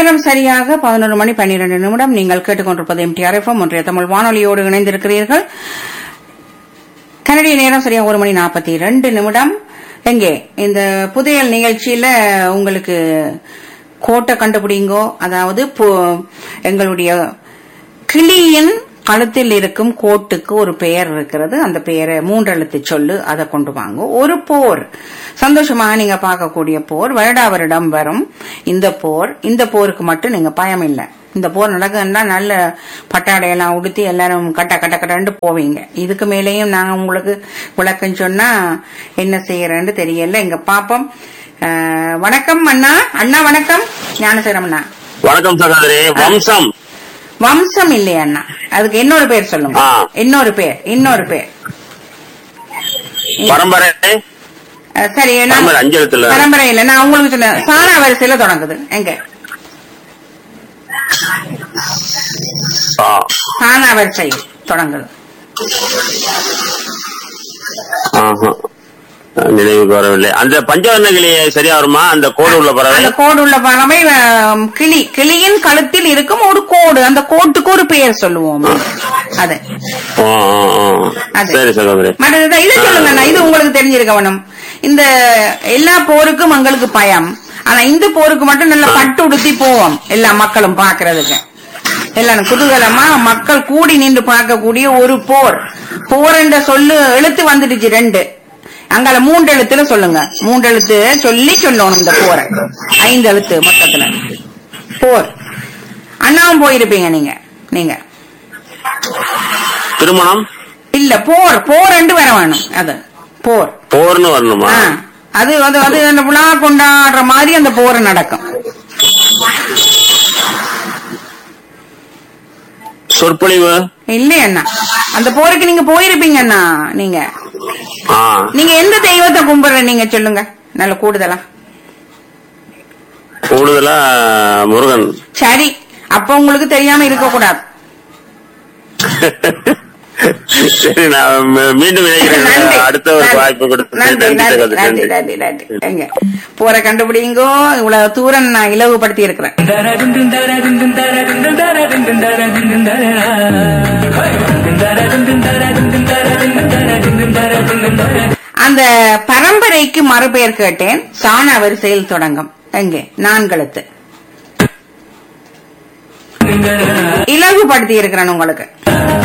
நேரம் சரியாக பதினொரு மணி பன்னிரண்டு நிமிடம் நீங்கள் கேட்டுக்கொண்டிருப்பது எம்டிஆர் எஃப்எம் ஒன்றிய தமிழ் வானொலியோடு இணைந்திருக்கிறீர்கள் கனடிய நேரம் சரியாக ஒரு மணி நாற்பத்தி ரெண்டு நிமிடம் எங்கே இந்த புதையல் நிகழ்ச்சியில உங்களுக்கு கோட்டை கண்டுபிடிங்கோ அதாவது பு- எங்களுடைய கிளியின் கழுத்தில் இருக்கும் கோட்டுக்கு ஒரு பெயர் இருக்கிறது அந்த பெயரை மூன்றெழுத்து சொல்லு அதை கொண்டு வாங்க ஒரு போர் சந்தோஷமாக நீங்க பார்க்கக்கூடிய போர் வருடா வருடம் வரும் இந்த போர் இந்த போருக்கு மட்டும் நீங்க பயம் இல்லை இந்த போர் நடக்குதுன்னா நல்ல பட்டாடையெல்லாம் உடுத்தி எல்லாரும் கட்ட கட்ட கட்டன்னு போவீங்க இதுக்கு மேலேயும் நாங்க உங்களுக்கு விளக்கம் சொன்னா என்ன செய்யறேன்னு தெரியல இங்க பாப்போம் அஹ், வணக்கம் அண்ணா அண்ணா வணக்கம் ஞானசேரம் அண்ணா வணக்கம் சகோதரி வம்சம் வம்சம் இல்லையா அண்ணா அதுக்கு இன்னொரு பேர் சொல்லுங்க ஆ. இன்னொரு பேர் இன்னொரு பேர் பரம்பரை அஹ், சரி நான் பரம்பரை அஞ்சு எழுத்துல பரம்பரை இல்ல நான் உங்களுக்கு சொன்ன சாரா வரிசையில தொடங்குது எங்க ஆ, சானா வரிசை தொடங்குது ஆஹா. நினைவுக்கு வரவில்லை அந்த பஞ்சவர்ண கிளி சரியா வருமா அந்த கோடு உள்ள பறவை அந்த கோடு உள்ள பறவை அஹ், கிளி கிளியின் கழுத்தில் இருக்கும் ஒரு கோடு அந்த கோட்டுக்கு ஒரு பெயர் சொல்லுவோம் அது ஆ, ஆ, ஆ. அது. சரி சகோதரி மற்றது இது சொல்லுங்க அண்ணா, இது உங்களுக்கு தெரிஞ்சிருக்க வேணும் இந்த எல்லா போருக்கும் எங்களுக்கு பயம் ஆனா இந்த போருக்கு மட்டும் நல்ல பட்டு உடுத்தி போவோம் எல்லா மக்களும் பாக்குறதுக்கு எல்லாரும் குதூகலமா மக்கள் கூடி நின்று பார்க்கக்கூடிய ஒரு போர் போர் என்ற சொல்லு எழுத்து வந்துடுச்சு ரெண்டு அங்கால மூன்று எழுத்துல சொல்லுங்க மூன்று எழுத்து சொல்லி சொல்லணும் இந்த போரை ஐந்து எழுத்து மொத்தத்துல போர் அண்ணாவும் போயிருப்பீங்க நீங்க நீங்க திருமணம் இல்ல போர் போர் ரெண்டு வர வேணும் அது போர் போர்னு வரணுமா ஆ, அது அது அது அந்த விழா கொண்டாடுற மாதிரி அந்த போர் நடக்கும் சொற்பொழிவு இல்லையா அண்ணா அந்த போருக்கு நீங்க போயிருப்பீங்க அண்ணா நீங்க ஆ நீங்க எந்த தெய்வத்தை கும்பிடுற நீங்க சொல்லுங்க நல்ல கூடுதலா கூடுதலா முருகன் சரி அப்ப உங்களுக்கு தெரியாம இருக்க கூடாது சரி நான் மீ- மீண்டும் இணைக்கிறேன் நன்றி. அடுத்த ஒரு நன்றி. வாய்ப்பு கொடுத்து நன்றி நன்றி நன்றி சகோதரி நன்றி நன்றி நன்றி நன்றி எங்க போற கண்டுபிடிங்கோ இவ்வளவு தூரம் நான் இலவுபடுத்தி இருக்கிறேன் அந்த பரம்பரைக்கு மறுபெயர் கேட்டேன் சாண வரிசையில் தொடங்கும் எங்கே நான்கெழுத்து இலகுபடுத்தி இருக்கிறேன் உங்களுக்கு